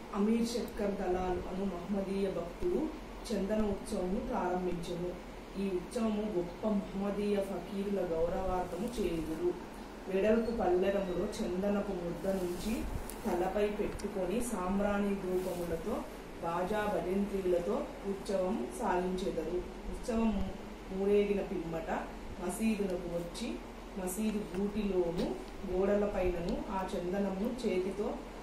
అమీర్ శక్కర్ దలాల్ అను మహమ్మదీయ భక్తుడు చందన ఉత్సవమును ప్రారంభించెను ఈ ఉత్సవము గొప్ప మహమ్మదీయ ఫకీరుల గౌరవార్థము చేయుదురు వెడల్పు పల్లెరములో చందనపు ముద్ద నుంచి తలపై పెట్టుకొని సాంబ్రాణి ధూపములతో బాజా భజంత్రీలతో ఉత్సవం సాగించెదరు ఉత్సవం ఊరేగిన పిమ్మట మసీదునకు వచ్చి మసీదు గూటిలోను గోడలపైనను ఆ చందనమును చేతితో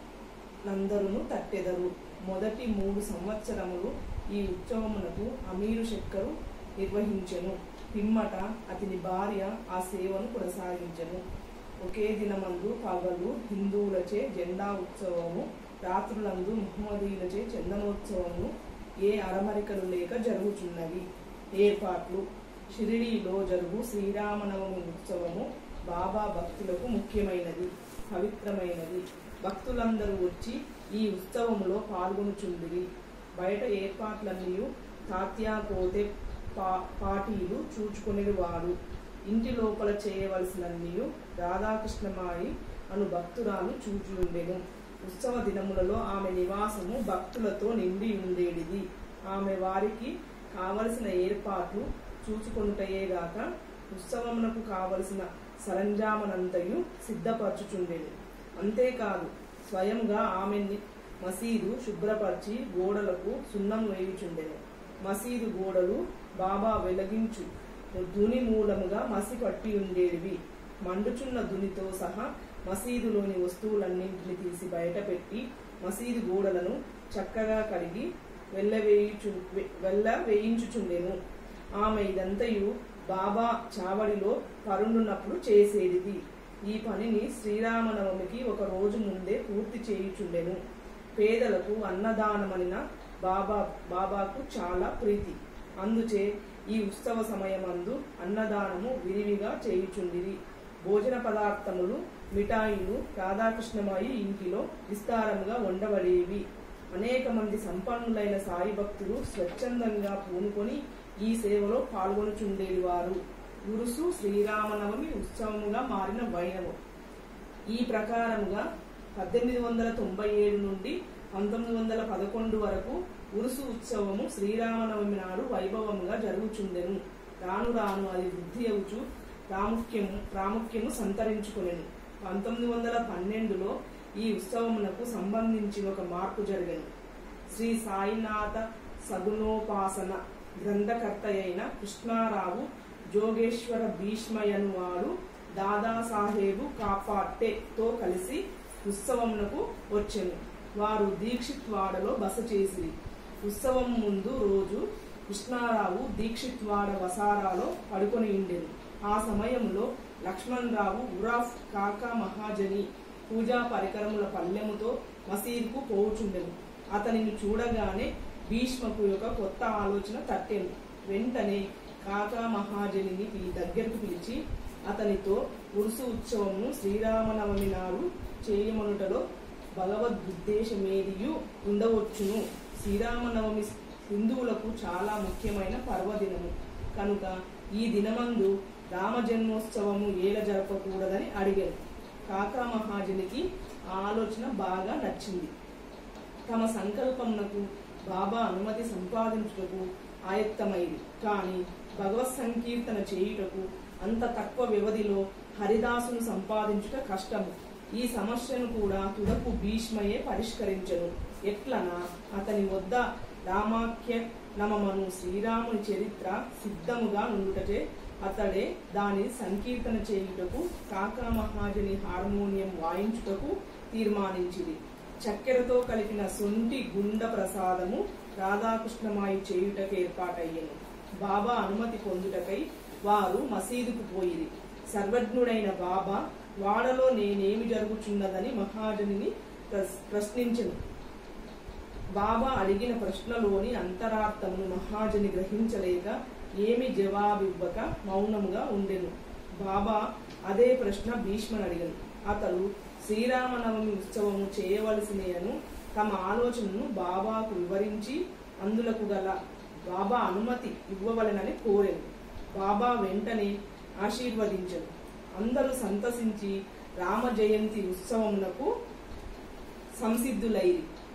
నందరును తట్టెదరు మొదటి మూడు సంవత్సరములు ఈ ఉత్సవమునకు అమీరు శక్కరు నిర్వహించెను పిమ్మట అతని భార్య ఆ సేవను కొనసాగించెను ఒకే దినమందు పగలు హిందువులచే జెండా ఉత్సవము రాత్రులందు ముహమ్మదీయులచే చందనోత్సవము ఏ అరమరికలు లేక జరుగుచున్నవి ఏర్పాట్లు షిరిడీలో జరుగు శ్రీరామనవమి ఉత్సవము బాబా భక్తులకు ముఖ్యమైనది పవిత్రమైనది భక్తులందరూ వచ్చి ఈ ఉత్సవములో పాల్గొనుచుండిరి బయట ఏర్పాట్లన్నీ తాత్యా కోతే పా పాటీలు చూచుకొనిరు వారు ఇంటి లోపల చేయవలసినన్నీ రాధాకృష్ణమాయి అను భక్తురాలు చూచుండెను ఉత్సవ దినములలో ఆమె నివాసము భక్తులతో నిండి ఉండేడిది ఆమె వారికి కావలసిన ఏర్పాట్లు చూచుకొనుటయేగాక ఉత్సవమునకు కావలసిన సరంజామనంతయు సిద్ధపరచుచుండెను అంతేకాదు స్వయంగా ఆమె మసీదు శుభ్రపరిచి గోడలకు సున్నం వేయుచుండెను మసీదు గోడలు బాబా వెలిగించు ధుని మూలముగా మసి పట్టి ఉండేవి మండుచున్న ధునితో సహా మసీదులోని వస్తువులన్నింటిని తీసి బయటపెట్టి మసీదు గోడలను చక్కగా కడిగి వెళ్ళవేయుచు వెళ్ళ వేయించుచుండెను ఆమె ఇదంతయు బాబా చావడిలో పరుండున్నప్పుడు చేసేది ఈ పనిని శ్రీరామనవమికి ఒక రోజు ముందే పూర్తి చేయుచుండెను పేదలకు అన్నదానమనిన బాబా బాబాకు చాలా ప్రీతి అందుచే ఈ ఉత్సవ సమయమందు అన్నదానము విరివిగా చేయుచుండిరి భోజన పదార్థములు మిఠాయిలు రాధాకృష్ణమాయి ఇంటిలో విస్తారముగా వండబడేవి అనేక మంది సంపన్నులైన సాయి భక్తులు స్వచ్ఛందంగా పూనుకొని ఈ సేవలో పాల్గొనుచుండేది వారు గురుసు శ్రీరామనవమి ఉత్సవముగా మారిన వైనము ఈ ప్రకారముగా పద్దెనిమిది వందల తొంభై ఏడు నుండి పంతొమ్మిది వందల పదకొండు వరకు ఉరుసు ఉత్సవము శ్రీరామనవమి నాడు వైభవంగా జరుగుచుండెను రాను రాను అది వృద్ధి అవుచు ప్రాముఖ్యము ప్రాముఖ్యము సంతరించుకునేను పంతొమ్మిది వందల పన్నెండులో ఈ ఉత్సవమునకు సంబంధించి ఒక మార్పు జరిగను శ్రీ సాయినాథ సగుణోపాసన గ్రంథకర్త అయిన కృష్ణారావు జోగేశ్వర భీష్మయను వాడు దాదాసాహేబు కాపాట్టెతో కలిసి ఉత్సవమునకు వచ్చెను వారు దీక్షిత్ వాడలో బస చేసిరి ఉత్సవం ముందు రోజు కృష్ణారావు దీక్షిత్ వాడ వసారాలో పడుకొని ఉండెను ఆ సమయంలో లక్ష్మణ్ రావు ఉరాఫ్ కాకా మహాజని పూజా పరికరముల పల్లెముతో మసీదుకు పోవుచుండెను అతనిని చూడగానే భీష్మకు యొక్క కొత్త ఆలోచన తట్టెను వెంటనే కాకా మహాజనిని పిలి దగ్గరకు పిలిచి అతనితో ఉరుసు ఉత్సవమును శ్రీరామనవమి నాడు చేయమనుటలో భగవద్గుద్దేశమేదియు ఉండవచ్చును శ్రీరామనవమి హిందువులకు చాలా ముఖ్యమైన పర్వదినము కనుక ఈ దినమందు రామ జన్మోత్సవము ఏల జరపకూడదని అడిగారు కాకా మహాజనికి ఆ ఆలోచన బాగా నచ్చింది తమ సంకల్పమునకు బాబా అనుమతి సంపాదించుటకు ఆయత్తమైంది కానీ భగవత్ సంకీర్తన చేయుటకు అంత తక్కువ వ్యవధిలో హరిదాసును సంపాదించుట కష్టము ఈ సమస్యను కూడా తుదకు భీష్మయే పరిష్కరించను ఎట్లనా అతని వద్ద రామాఖ్య నమమను శ్రీరాముని చరిత్ర సిద్ధముగా నుండుటచే అతడే దాని సంకీర్తన చేయుటకు కాకా మహాజని హార్మోనియం వాయించుటకు తీర్మానించింది చక్కెరతో కలిపిన సొంటి గుండ ప్రసాదము రాధాకృష్ణమాయి చేయుటకు ఏర్పాటయ్యను బాబా అనుమతి పొందుటకై వారు మసీదుకు పోయిరి సర్వజ్ఞుడైన బాబా వాడలో నేనేమి జరుగుచున్నదని మహాజనిని ప్రస్- ప్రశ్నించెను బాబా అడిగిన ప్రశ్నలోని అంతరార్థమును మహాజని గ్రహించలేక ఏమి జవాబివ్వక మౌనముగా ఉండెను బాబా అదే ప్రశ్న భీష్మను అడిగను అతడు శ్రీరామనవమి ఉత్సవము చేయవలసినయను తమ ఆలోచనను బాబాకు వివరించి అందులకు గల బాబా అనుమతి ఇవ్వవలెనని కోరెను బాబా వెంటనే ఆశీర్వదించను అందరూ సంతసించి రామ జయంతి ఉత్సవమునకు సంసిద్ధులైరి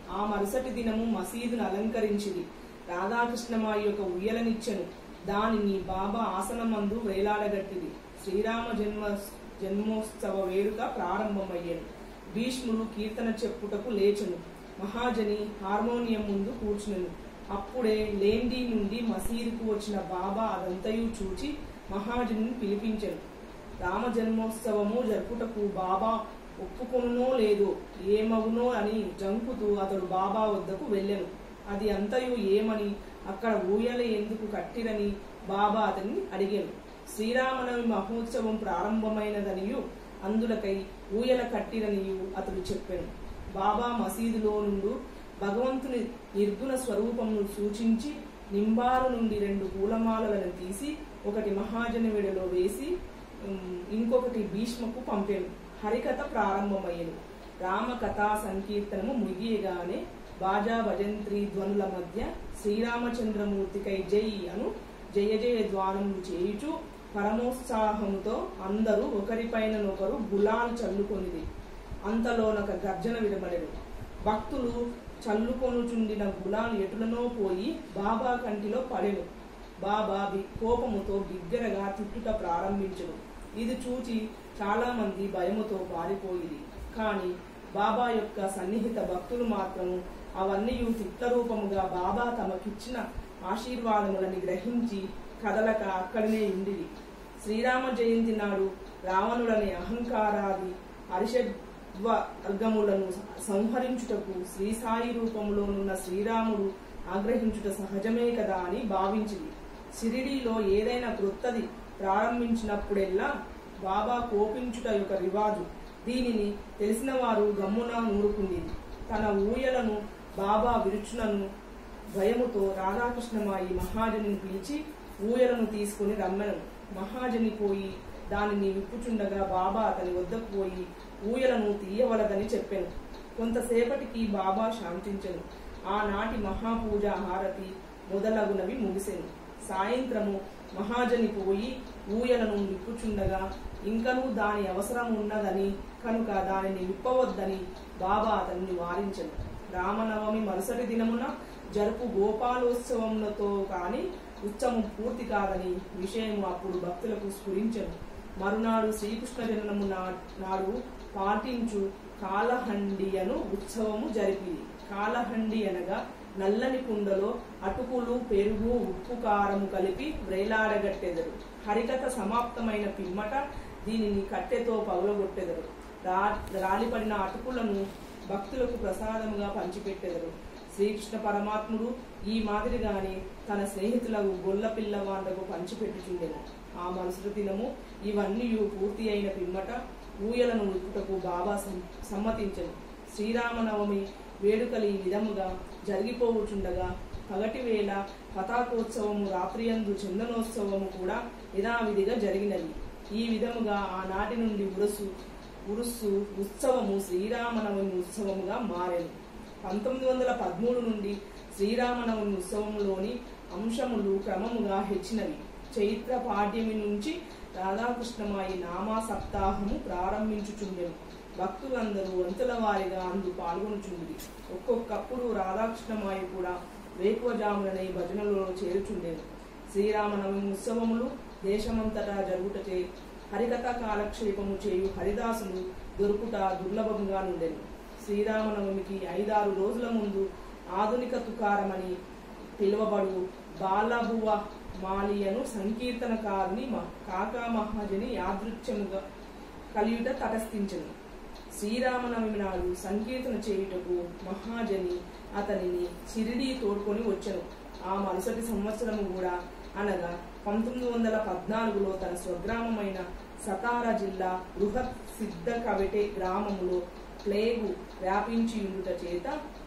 ఆ మరుసటి దినము మసీదును అలంకరించిది రాధాకృష్ణమాయి యొక్క ఉయ్యలనిచ్చెను దానిని బాబా ఆసనమందు వేలాడగట్టిది శ్రీరామ జన్మ జన్మోత్సవ వేడుక ప్రారంభమయ్యను భీష్ముడు కీర్తన చెప్పుటకు లేచెను మహాజని హార్మోనియం ముందు కూర్చునెను అప్పుడే లేండి నుండి మసీదుకు వచ్చిన బాబా అదంతయు చూచి మహాజనిని పిలిపించెను రామ జన్మోత్సవము జరుపుటకు బాబా ఒప్పుకొనునో లేదో ఏమగునో అని జంకుతూ అతడు బాబా వద్దకు వెళ్ళెను అది అంతయు ఏమని అక్కడ ఊయల ఎందుకు కట్టిరని బాబా అతన్ని అడిగాను శ్రీరామనవమి మహోత్సవం ప్రారంభమైనదనియు అందులకై ఊయల కట్టిరనియు అతడు చెప్పాను బాబా మసీదులో నుండు భగవంతుని నిర్గుణ స్వరూపమును సూచించి నింబారు నుండి రెండు పూలమాలలను తీసి ఒకటి మహాజన విడలో వేసి ఉమ్, ఇంకొకటి భీష్మకు పంపాను హరికథ ప్రారంభమయ్యను రామకథా సంకీర్తనము ముగియగానే బాజా భజంత్రి ధ్వనుల మధ్య శ్రీరామచంద్రమూర్తికై జై అను జయ జయ ధ్వానములు చేయుచు పరమోత్సాహముతో అందరూ ఒకరిపైననొకరు గులాలు చల్లుకొనిది అంతలోనొక గర్జన విడబడెను భక్తులు చల్లుకొనుచుండిన గులాలు ఎటులనో పోయి బాబా కంటిలో పడెను బాబా బి- కోపముతో బిగ్గరగా తిట్టుట ప్రారంభించును ఇది చూచి చాలా మంది భయముతో పారిపోయింది కానీ బాబా యొక్క సన్నిహిత భక్తులు మాత్రము అవన్నీ తిట్ల రూపముగా బాబా తమకిచ్చిన ఆశీర్వాదములని గ్రహించి కదలక అక్కడనే ఉండిరి శ్రీరామ జయంతి నాడు రావణుడనే అహంకారాది హరిషద్వ వర్గములను సంహరించుటకు శ్రీసాయి రూపంలోనున్న శ్రీరాముడు ఆగ్రహించుట సహజమే కదా అని భావించింది షిరిడీలో ఏదైనా క్రొత్తది ప్రారంభించినప్పుడెల్లా బాబా కోపించుట యొక్క రివాజు దీనిని తెలిసిన వారు గమ్మున నూరుకుండేది తన ఊయలను బాబా విరుచునను భయముతో రాధాకృష్ణమాయి మహాజనిని పిలిచి ఊయలను తీసుకుని రమ్మను మహాజని పోయి దానిని విప్పుచుండగా బాబా అతని వద్దకు పోయి ఊయలను తీయవలదని చెప్పాను కొంతసేపటికి బాబా శాంతించెను ఆనాటి మహాపూజ హారతి మొదలగునవి ముగిసెను సాయంత్రము మహాజని పోయి ఊయలను విప్పుచుండగా ఇంకనూ దాని అవసరం ఉన్నదని కనుక దానిని విప్పవద్దని బాబా అతన్ని వారించెను రామనవమి మరుసటి దినమున జరుపు గోపాలోత్సవములతో కాని ఉత్సవం పూర్తి కాదని విషయము అప్పుడు భక్తులకు స్ఫురించెను మరునాడు శ్రీకృష్ణ జననము నా- నాడు పాటించు కాలహండియను ఉత్సవము జరిపింది కాలహండి అనగా నల్లని కుండలో అటుకులు పెరుగు ఉప్పు కారము కలిపి వ్రేలాడగట్టెదరు హరికథ సమాప్తమైన పిమ్మట దీనిని కట్టెతో పగులగొట్టెదరు రా రాలిపడిన అటుకులను భక్తులకు ప్రసాదముగా పంచిపెట్టెదరు శ్రీకృష్ణ పరమాత్ముడు ఈ మాదిరిగానే తన స్నేహితులకు గొల్ల పిల్లవాళ్లకు పంచిపెట్టుచుండెను ఆ మరుసటి దినము ఇవన్నీ పూర్తి అయిన పిమ్మట ఊయలను ఉప్పుటకు బాబా సం- సమ్మతించెను శ్రీరామనవమి వేడుకలు ఈ విధముగా జరిగిపోవుచుండగా పగటి వేళ పతాకోత్సవము రాత్రియందు చందనోత్సవము కూడా యథావిధిగా జరిగినది ఈ విధముగా ఆనాటి నుండి ఉరసు ఉరుస్సు ఉత్సవము శ్రీరామనవమి ఉత్సవముగా మారెను పంతొమ్మిది వందల పదమూడు నుండి శ్రీరామనవమి ఉత్సవంలోని అంశములు క్రమముగా హెచ్చినవి చైత్ర పాడ్యమి నుంచి రాధాకృష్ణమాయి నామా సప్తాహము ప్రారంభించుచుండెను భక్తులందరూ వంతుల వారిగా అందు పాల్గొనుచుండి ఒక్కొక్కప్పుడు రాధాకృష్ణమాయి కూడా వేకువజాముననే భజనలలో చేరుచుండెను శ్రీరామనవమి ఉత్సవములు దేశమంతటా జరుగుటచే హరికథ కాలక్షేపము చేయు హరిదాసులు దొరుకుట దుర్లభంగా నుండెను శ్రీరామనవమికి ఐదారు రోజుల ముందు ఆధునిక తుకారమని పిలువబడు బాలబువ మాలియను సంకీర్తనకారుని మ- కాకా మహాజని యాదృచ్ఛముగా కలియుట తటస్థించను శ్రీరామనవమి నాడు సంకీర్తన చేయుటకు మహాజని అతనిని షిరిడీ తోడ్కొని వచ్చెను ఆ మరుసటి సంవత్సరము కూడా అనగా పంతొమ్మిది వందల పద్నాలుగులో తన స్వగ్రామమైన సతారా జిల్లా బృహత్ సిద్ధ కవిటే గ్రామములో ప్లేగు వ్యాపించి ఉండుట చేత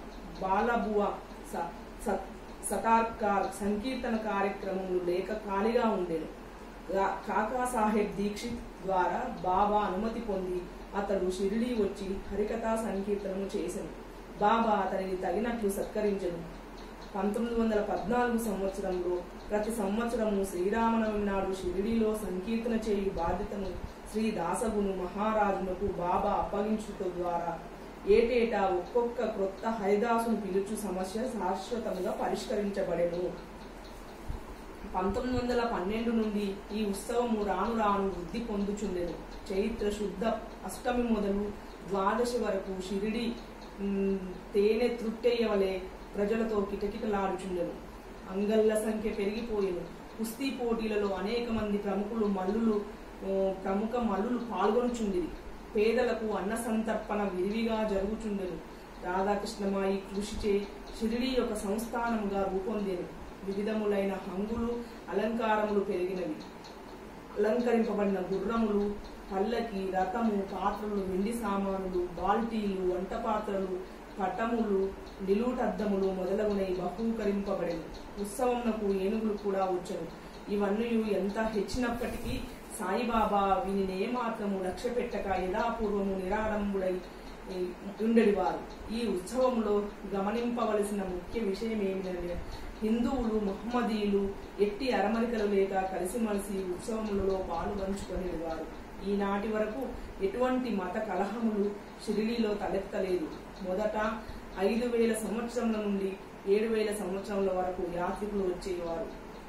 బాలబువ స- స- సతార్కార్ సంకీర్తన కార్యక్రమములు లేక ఖాళీగా ఉండెను గా- కాకా సాహెబ్ దీక్షిత్ ద్వారా బాబా అనుమతి పొంది అతడు షిరిడీ వచ్చి హరికథా సంకీర్తనము చేసెను బాబా అతనిని తగినట్లు సత్కరించెను పంతొమ్మిది వందల పద్నాలుగు సంవత్సరంలో ప్రతి సంవత్సరము శ్రీరామనవమి నాడు షిరిడీలో సంకీర్తన చేయు బాధ్యతను శ్రీ దాసగును మహారాజునకు బాబా అప్పగించుట ద్వారా ఏటేటా ఒక్కొక్క క్రొత్త హరిదాసును పిలుచు సమస్య శాశ్వతంగా పరిష్కరించబడెను పంతొమ్మిది వందల పన్నెండు నుండి ఈ ఉత్సవము రాను రాను వృద్ధి పొందుచుండెను చైత్ర శుద్ధ అష్టమి మొదలు ద్వాదశి వరకు షిరిడి ఉమ్, తేనె తృట్టెయ్యవలే ప్రజలతో కిటకిటలాడుచుండెను అంగళ్ళ సంఖ్య పెరిగిపోయెను కుస్తీ పోటీలలో అనేక మంది ప్రముఖులు మల్లులు ఓ, ప్రముఖ మల్లులు పాల్గొనుచుండిరి పేదలకు అన్న సంతర్పణ విరివిగా జరుగుచుండెను రాధాకృష్ణమాయి కృషిచే షిరిడి యొక్క సంస్థానముగా రూపొందెను వివిధములైన హంగులు అలంకారములు పెరిగినవి అలంకరింపబడిన గుర్రములు పల్లకి రథము పాత్రలు వెండి సామానులు బాల్టీలు వంట పాత్రలు పటములు నిలువుటద్దములు మొదలగునవి బహూకరింపబడెను ఉత్సవమునకు ఏనుగులు కూడా వచ్చను ఇవన్నీ ఎంత హెచ్చినప్పటికీ సాయిబాబా వీనిని ఏమాత్రము లక్ష్య పెట్టక యథాపూర్వము నిరాడంబుడై ఈ, ఉండేవారు ఈ ఉత్సవంలో గమనింపవలసిన ముఖ్య విషయం ఏమిటంటే హిందువులు మహమ్మదీయులు ఎట్టి అరమరికలు లేక కలిసిమలిసి ఉత్సవములలో పాలు పంచుకునేవారు ఈనాటి వరకు ఎటువంటి మత కలహములు షిరిడీలో తలెత్తలేదు మొదట ఐదు వేల సంవత్సరముల నుండి ఏడు వేల సంవత్సరముల వరకు యాత్రికులు వచ్చేవారు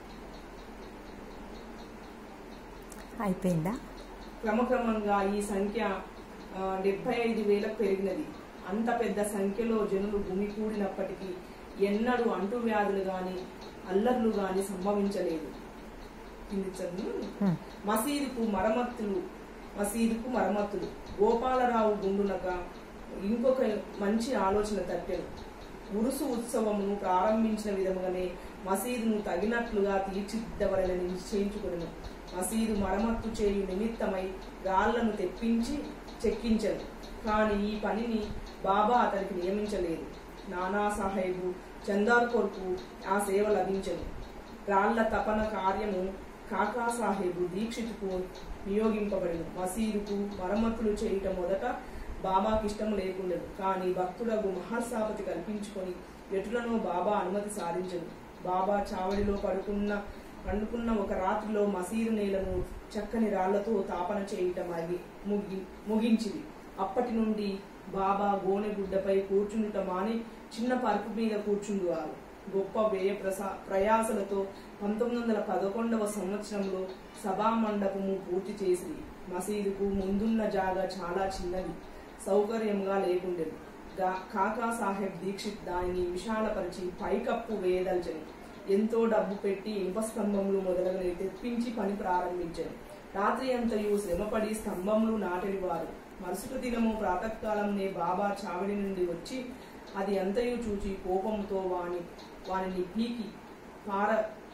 అయిపోయిందా క్రమక్రమంగా ఈ సంఖ్య ఆ, డెబ్బై ఐదు వేలకు పెరిగినది అంత పెద్ద సంఖ్యలో జనులు గుమికూడినప్పటికీ ఎన్నడూ అంటువ్యాధులు గాని అల్లర్లు గాని సంభవించలేదు కింది చదువు. హ్మ్. మసీదుకు మరమ్మతులు మసీదుకు మరమ్మతులు గోపాలరావు గుండునక ఇంకొక మంచి ఆలోచన తట్టెను ఉరుసు ఉత్సవమును ప్రారంభించిన విధముగానే మసీదును తగినట్లుగా తీర్చిదిద్దవలని నిశ్చయించుకును మసీదు మరమ్మత్తు చేయు నిమిత్తమై రాళ్లను తెప్పించి చెక్కించను కానీ ఈ పనిని బాబా అతనికి నియమించలేదు నానా సాహెబు చందార్ కొరకు ఆ సేవ లభించను రాళ్ల తపన కార్యము కాకా సాహెబు దీక్షితుకు నియోగింపబడిను మసీదుకు మరమ్మతులు చేయటం మొదట బాబాకి ఇష్టం లేకుండెను కానీ భక్తుడగు మహర్సాపతి కల్పించుకొని ఎటులను బాబా అనుమతి సాధించను బాబా చావడిలో పడుకున్న పండుకున్న ఒక రాత్రిలో మసీదు నేలను చక్కని రాళ్లతో తాపన చేయటం అది ముగి ముగించింది అప్పటి నుండి బాబా గోనె గుడ్డపై కూర్చుండుట మాని చిన్న పరుపు మీద కూర్చుండువారు గొప్ప వ్యయ ప్రసా ప్రయాసలతో పంతొమ్మిది వందల పదకొండవ సంవత్సరంలో సభా మండపము పూర్తి చేసింది మసీదుకు ముందున్న జాగా చాలా చిన్నది సౌకర్యంగా లేకుండెను గా- కాకా సాహెబ్ దీక్షిత్ దానిని విశాలపరిచి పైకప్పు వేయదల్చను ఎంతో డబ్బు పెట్టి ఇనుప స్తంభములు మొదలగునవి తెప్పించి పని ప్రారంభించాను రాత్రి అంతయు శ్రమపడి స్తంభములు నాటెడివారు మరుసటి దినము ప్రాతకాలంనే బాబా చావిడి నుండి వచ్చి అది అంతయు చూచి కోపంతో వాని వానిని పీకి పార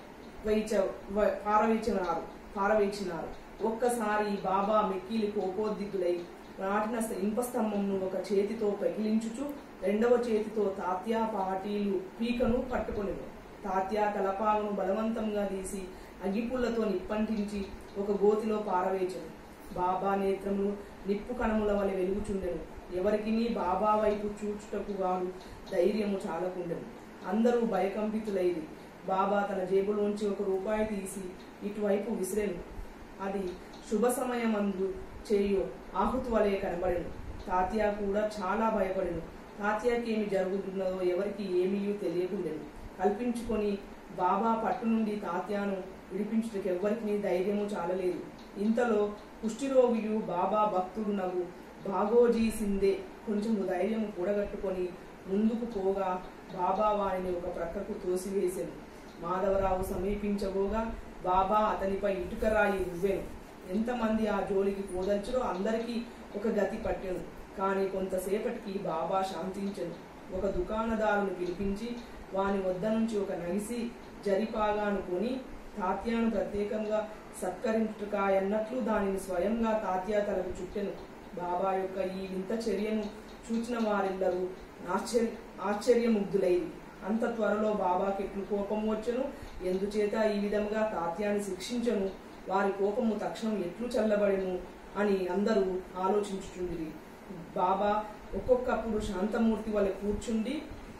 వేయిచ వ- పారవేచినారు పారవేచినారు ఒక్కసారి బాబా మిక్కిలి కోపోద్దిగ్గులై నాటిన ఇనుప స్తంభంను ఒక చేతితో పెగిలించుచు రెండవ చేతితో తాత్యా పాటీలు పీకను పట్టుకొని తాత్యా తలపాలను బలవంతంగా తీసి అగిపుల్లతో నిప్పంటించి ఒక గోతిలో పారవేచను బాబా నేత్రములు నిప్పు కణముల వలె వెలుగుచుండెను ఎవరికి బాబా వైపు చూచుటకు వాడు ధైర్యము చాలకుండెను అందరూ భయకంపితులైది బాబా తన జేబులోంచి ఒక రూపాయి తీసి ఇటువైపు విసిరెను అది శుభ సమయమందు చేయు ఆహుతి వలె కనబడెను తాత్యా కూడా చాలా భయపడెను తాత్యాకి ఏమి జరుగుతున్నదో ఎవరికి ఏమీ తెలియకుండెను కల్పించుకొని బాబా పట్టు నుండి తాత్యాను విడిపించుటకు ఎవ్వరికి ధైర్యము చాలలేదు ఇంతలో కుష్ఠిరోగియు బాబా భక్తుడు నగు బాగోజీ సిందే కొంచెము ధైర్యం కూడగట్టుకొని ముందుకు పోగా బాబా వారిని ఒక ప్రక్కకు తోసివేసెను మాధవరావు సమీపించబోగా బాబా అతనిపై ఇటుకరాయి రువ్వెను ఎంతమంది ఆ జోలికి పోదల్చురో అందరికీ ఒక గతి పట్టెను కానీ కొంతసేపటికి బాబా శాంతించెను ఒక దుకాణదారుని పిలిపించి వాని వద్ద నుంచి ఒక నగిసి జరిపాగాను కొని తాత్యాను ప్రత్యేకంగా సత్కరించుకాయన్నట్లు దానిని స్వయంగా తాత్యా తలకు చుట్టెను బాబా యొక్క ఈ వింత చర్యను చూచిన వారెల్లరూ ఆశ్చర్య ఆశ్చర్యముగ్ధులైరి అంత త్వరలో బాబాకి ఎట్లు కోపం వచ్చెను ఎందుచేత ఈ విధంగా తాత్యాన్ని శిక్షించను వారి కోపము తక్షణం ఎట్లు చల్లబడెను అని అందరూ ఆలోచించుచుండిరి బాబా ఒక్కొక్కప్పుడు శాంతమూర్తి వలె కూర్చుండి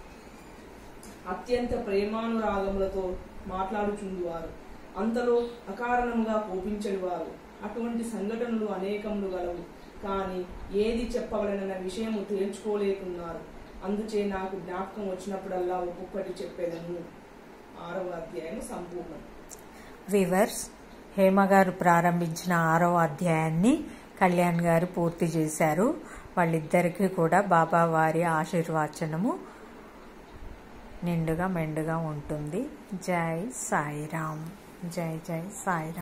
అత్యంత ప్రేమానురాగములతో మాట్లాడుచుండువారు అంతలో అకారణముగా కోపించడివారు అటువంటి సంఘటనలు అనేకములు గలవు కానీ ఏది చెప్పవలనన్న విషయము తేల్చుకోలేకున్నారు అందుచే నాకు జ్ఞాపకం వచ్చినప్పుడల్లా ఒక్కొక్కటి చెప్పేదను ఆరవ అధ్యాయం సంపూర్ణం వివర్స్ హేమ గారు ప్రారంభించిన ఆరో అధ్యాయాన్ని కళ్యాణ్ గారు పూర్తి చేశారు వాళ్ళిద్దరికీ కూడా బాబా వారి ఆశీర్వచనము నిండుగా మెండుగా ఉంటుంది జై సాయిరామ్ జై జై సాయిరామ్